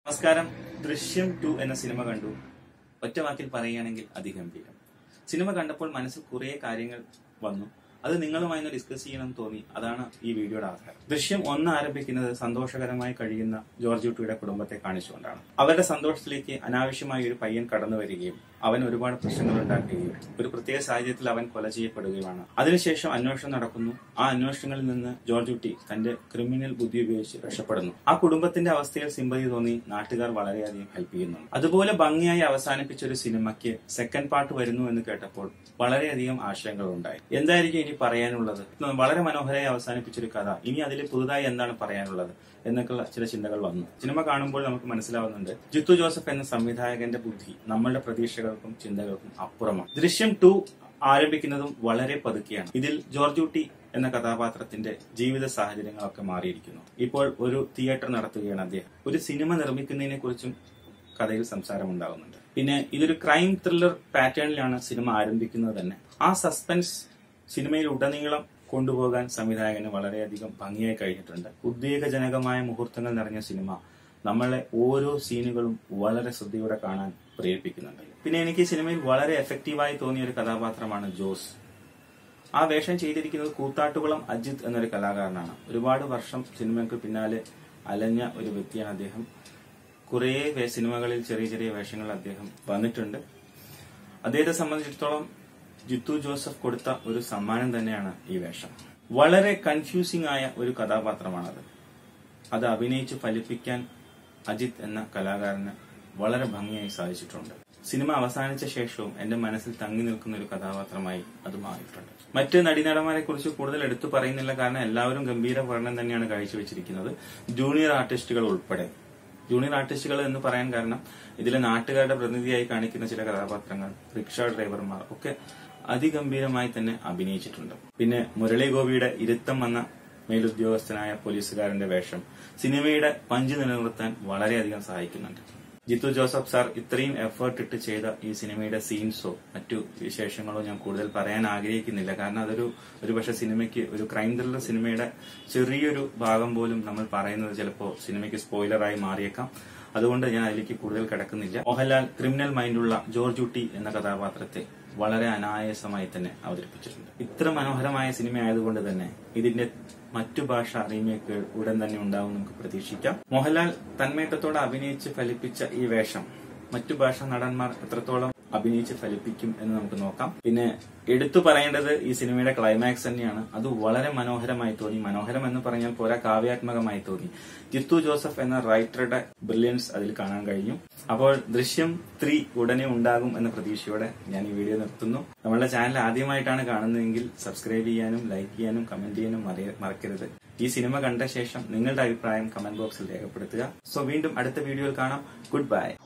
നമസ്കാരം ദൃശ്യം ടു എന്ന സിനിമ കണ്ടു ഒറ്റ വാക്കിൽ പറയുകയാണെങ്കിൽ അതിഗംഭീരം സിനിമ കണ്ടപ്പോൾ മനസ്സിൽ കുറേ കാര്യങ്ങൾ വന്നു അത് നിങ്ങളുമായി ഒന്ന് ഡിസ്കസ് ചെയ്യണം എന്ന് തോന്നി അതാണ് ഈ വീഡിയോയുടെ ആധാരം ദൃശ്യം ഒന്ന് ആരംഭിക്കുന്നത് സന്തോഷകരമായി കഴിയുന്ന ജോർജ് കുട്ടിയുടെ കുടുംബത്തെ കാണിച്ചുകൊണ്ടാണ് അവരുടെ സന്തോഷത്തിലേക്ക് അനാവശ്യമായി ഒരു പയ്യൻ കടന്നു വരികയും അവൻ ഒരുപാട് പ്രശ്നങ്ങൾ ഉണ്ടാക്കുകയും ഒരു പ്രത്യേക സാഹചര്യത്തിൽ അവൻ കൊല ചെയ്യപ്പെടുകയുമാണ് അതിനുശേഷം അന്വേഷണം നടക്കുന്നു ആ അന്വേഷണങ്ങളിൽ നിന്ന് ജോർജ് കുട്ടി തന്റെ ക്രിമിനൽ ബുദ്ധി ഉപയോഗിച്ച് രക്ഷപ്പെടുന്നു ആ കുടുംബത്തിന്റെ അവസ്ഥയിൽ സിമ്പതി തോന്നി നാട്ടുകാർ വളരെയധികം ഹെൽപ്പ് ചെയ്യുന്നുണ്ട് അതുപോലെ ഭംഗിയായി അവസാനിപ്പിച്ച ഒരു സിനിമയ്ക്ക് സെക്കൻഡ് പാർട്ട് വരുന്നു എന്ന് കേട്ടപ്പോൾ വളരെയധികം ആശയങ്ങൾ ഉണ്ടായി എന്തായിരിക്കും ഇനി പറയാനുള്ളത് വളരെ മനോഹരമായി അവസാനിപ്പിച്ച ഒരു കഥ ഇനി അതിൽ പുതുതായി എന്താണ് പറയാനുള്ളത് എന്നൊക്കെയുള്ള ചില ചിന്തകൾ വന്നു സിനിമ കാണുമ്പോൾ നമുക്ക് മനസ്സിലാവുന്നുണ്ട് ജിത്തു ജോസഫ് എന്ന സംവിധായകന്റെ ബുദ്ധി നമ്മളുടെ പ്രതീക്ഷകൾക്കും ചിന്തകൾക്കും അപ്പുറമാണ് ദൃശ്യം ടു ആരംഭിക്കുന്നതും വളരെ പതുക്കെയാണ് ഇതിൽ ജോർജ് കുട്ടി എന്ന കഥാപാത്രത്തിന്റെ ജീവിത സാഹചര്യങ്ങളൊക്കെ മാറിയിരിക്കുന്നു ഇപ്പോൾ ഒരു തിയേറ്റർ നടത്തുകയാണ് അദ്ദേഹം ഒരു സിനിമ നിർമ്മിക്കുന്നതിനെ കുറിച്ചും കഥയിൽ സംസാരമുണ്ടാകുന്നുണ്ട് പിന്നെ ഇതൊരു ക്രൈം ത്രില്ലർ പാറ്റേണിലാണ് സിനിമ ആരംഭിക്കുന്നത് തന്നെ ആ സസ്പെൻസ് സിനിമയിൽ ഉടനീളം കൊണ്ടുപോകാൻ സംവിധായകന് വളരെയധികം ഭംഗിയായി കഴിഞ്ഞിട്ടുണ്ട് ഉദ്വേഗജനകമായ മുഹൂർത്തങ്ങൾ നിറഞ്ഞ സിനിമ നമ്മളെ ഓരോ സീനുകളും വളരെ ശ്രദ്ധയോടെ കാണാൻ പ്രേരിപ്പിക്കുന്നുണ്ട് പിന്നെ എനിക്ക് ഈ സിനിമയിൽ വളരെ എഫക്റ്റീവായി തോന്നിയ ഒരു കഥാപാത്രമാണ് ജോസ് ആ വേഷം ചെയ്തിരിക്കുന്നത് കൂത്താട്ടുകുളം അജിത് എന്നൊരു കലാകാരനാണ് ഒരുപാട് വർഷം സിനിമയ്ക്ക് പിന്നാലെ അലഞ്ഞ ഒരു വ്യക്തിയാണ് അദ്ദേഹം കുറേ വേ- സിനിമകളിൽ ചെറിയ ചെറിയ വേഷങ്ങൾ അദ്ദേഹം വന്നിട്ടുണ്ട് അദ്ദേഹത്തെ സംബന്ധിച്ചിടത്തോളം ജിത്തു ജോസഫ് കൊടുത്ത ഒരു സമ്മാനം തന്നെയാണ് ഈ വേഷം വളരെ കൺഫ്യൂസിംഗ് ആയ ഒരു കഥാപാത്രമാണത് അത് അഭിനയിച്ച് ഫലിപ്പിക്കാൻ അജിത് എന്ന കലാകാരന് വളരെ ഭംഗിയായി സാധിച്ചിട്ടുണ്ട് സിനിമ അവസാനിച്ച ശേഷവും എന്റെ മനസ്സിൽ തങ്ങി നിൽക്കുന്ന ഒരു കഥാപാത്രമായി അത് മാറിയിട്ടുണ്ട് മറ്റ് നടീനടന്മാരെ കുറിച്ച് കൂടുതൽ എടുത്തു പറയുന്നില്ല കാരണം എല്ലാവരും ഗംഭീര പഠനം തന്നെയാണ് കാഴ്ചവെച്ചിരിക്കുന്നത് ജൂനിയർ ആർട്ടിസ്റ്റുകൾ ഉൾപ്പെടെ ജൂനിയർ ആർട്ടിസ്റ്റുകൾ എന്ന് പറയാൻ കാരണം ഇതിലെ നാട്ടുകാരുടെ പ്രതിനിധിയായി കാണിക്കുന്ന ചില കഥാപാത്രങ്ങൾ റിക്ഷ ഡ്രൈവർമാർ ഒക്കെ അതിഗംഭീരമായി തന്നെ അഭിനയിച്ചിട്ടുണ്ട് പിന്നെ മുരളി ഗോപിയുടെ ഇരുത്തം വന്ന മേലുദ്യോഗസ്ഥനായ പോലീസുകാരന്റെ വേഷം സിനിമയുടെ പഞ്ച് നിലനിർത്താൻ വളരെയധികം സഹായിക്കുന്നുണ്ട് ജിത്തു ജോസഫ് സാർ ഇത്രയും എഫേർട്ട് ഇട്ട് ചെയ്ത ഈ സിനിമയുടെ സീൻസോ മറ്റു വിശേഷങ്ങളോ ഞാൻ കൂടുതൽ പറയാൻ ആഗ്രഹിക്കുന്നില്ല കാരണം അതൊരു ഒരുപക്ഷെ സിനിമയ്ക്ക് ഒരു ക്രൈം ത്രില്ലർ സിനിമയുടെ ചെറിയൊരു ഭാഗം പോലും നമ്മൾ പറയുന്നത് ചിലപ്പോൾ സിനിമയ്ക്ക് സ്പോയിലറായി മാറിയേക്കാം അതുകൊണ്ട് ഞാൻ അതിലേക്ക് കൂടുതൽ കിടക്കുന്നില്ല മോഹൻലാൽ ക്രിമിനൽ മൈൻഡുള്ള ജോർജ് കുട്ടി എന്ന കഥാപാത്രത്തെ വളരെ അനായാസമായി തന്നെ അവതരിപ്പിച്ചിട്ടുണ്ട് ഇത്ര മനോഹരമായ സിനിമ ആയതുകൊണ്ട് തന്നെ ഇതിന്റെ മറ്റു ഭാഷ റീമേക്കുകൾ ഉടൻ തന്നെ ഉണ്ടാവും നമുക്ക് പ്രതീക്ഷിക്കാം മോഹൻലാൽ തന്മയത്വത്തോടെ അഭിനയിച്ച് ഫലിപ്പിച്ച ഈ വേഷം മറ്റു ഭാഷ നടന്മാർ എത്രത്തോളം അഭിനയിച്ച് ഫലിപ്പിക്കും എന്ന് നമുക്ക് നോക്കാം പിന്നെ എടുത്തു പറയേണ്ടത് ഈ സിനിമയുടെ ക്ലൈമാക്സ് തന്നെയാണ് അത് വളരെ മനോഹരമായി തോന്നി മനോഹരം എന്ന് പറഞ്ഞാൽ പോരാ കാവ്യാത്മകമായി തോന്നി ജിത്തു ജോസഫ് എന്ന റൈറ്ററുടെ ബ്രില്യൻസ് അതിൽ കാണാൻ കഴിഞ്ഞു അപ്പോൾ ദൃശ്യം ത്രീ ഉടനെ ഉണ്ടാകും എന്ന പ്രതീക്ഷയോടെ ഞാൻ ഈ വീഡിയോ നിർത്തുന്നു നമ്മളുടെ ചാനൽ ആദ്യമായിട്ടാണ് കാണുന്നതെങ്കിൽ സബ്സ്ക്രൈബ് ചെയ്യാനും ലൈക്ക് ചെയ്യാനും കമന്റ് ചെയ്യാനും മറയ- മറക്കരുത് ഈ സിനിമ കണ്ട ശേഷം നിങ്ങളുടെ അഭിപ്രായം കമന്റ് ബോക്സിൽ രേഖപ്പെടുത്തുക സോ വീണ്ടും അടുത്ത വീഡിയോയിൽ കാണാം ഗുഡ് ബൈ